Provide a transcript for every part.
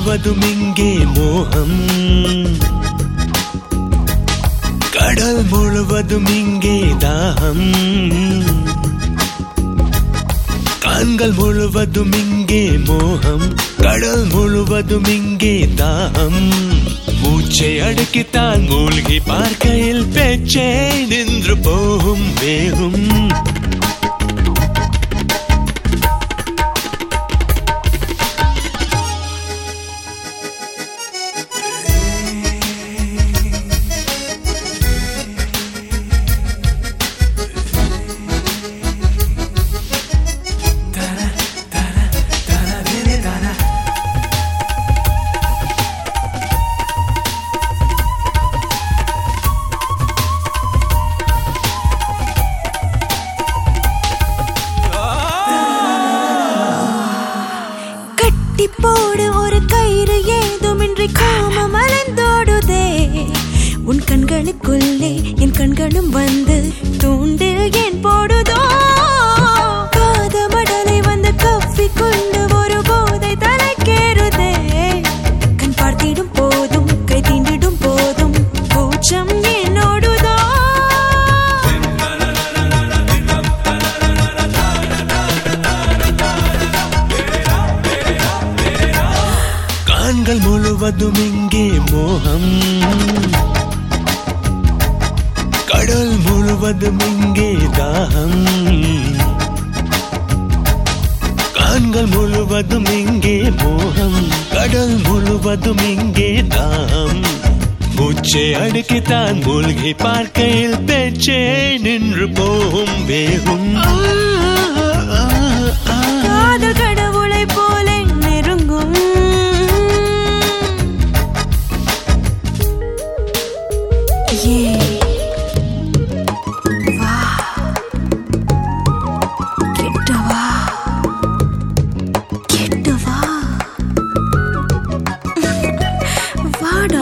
முழுவதும் இங்கே மோகம் கடல் முழுவதும் இங்கே தாகம் கண்கள் முழுவதும் இங்கே மோகம் கடல் முழுவதும் இங்கே தாகம் மூச்சை அடக்கித்தான் மூழ்கி பார்க்கையில் பேச்சே நின்று போகும் வேகும் கட்டி போடு ஒரு கயிறு ஏதுமின்றி காமம் அலைந்தோடுதே உன் கண்களுக்குள்ளே என் கண்களும் வந்து தூண்டு ஏன் போடுதோ காதமடலை வந்து கவ்வி கொண்டு ஒரு போதை தலைக்கேறுதே கண் பார்த்திடும் போதும் கை தீண்டிடும் போதும் கூச்சம் என்னோடுதோ காண்கள் முழுவதும் இங்கே மோகம் கடல் முழுவதும் இங்கே தாகம் காண்கள் முழுவதும் இங்கே மோகம் கடல் முழுவதும் இங்கே தாகம் மூச்சை அடக்கித்தான் மூழ்கி பார்க்கையில் பேச்சே நின்று போகும் வேகும் காதல் கடவுளை போல நெருங்கும் ஏ வா கிட்ட வா கிட்ட வா வாடா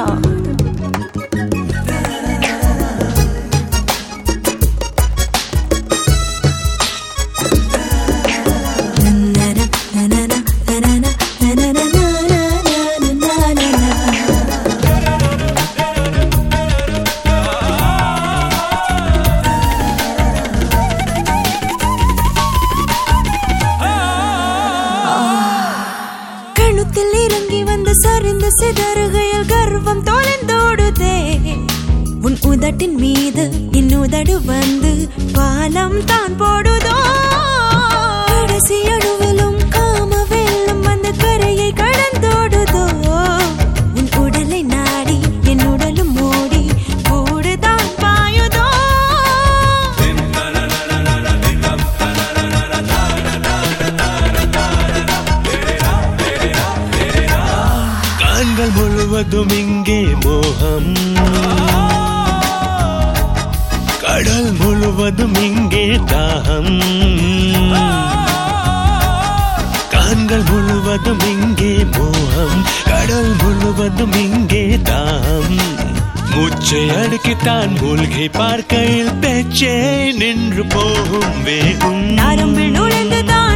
கழுத்தில் இறங்கி வந்து சரிந்து சிதறுகையில் கர்வம் தொலைந்தோடுதே உன் உதட்டின் மீது என் உதடு வந்து பாலம் தான் போடுதோ கடைசி அணுவிலும் காம வெள்ளம் வந்து கரையை கடந்தோடுதோ உன் உடலை நாடி என் உடலும் மூடி கூடுதான் பாயுதோ காண்கள் முழுவதும் இங்கே மோகம் கடல் முழுவதும் இங்கே தாகம் காண்கள் முழுவதும் இங்கே மோகம் கடல் முழுவதும் இங்கே தாகம் மூச்சை அடக்கித்தான் மூழ்கி பார்க்கையில் பேச்சே நின்று போகும் வேகும் நரம்பில் நுழைந்துதான்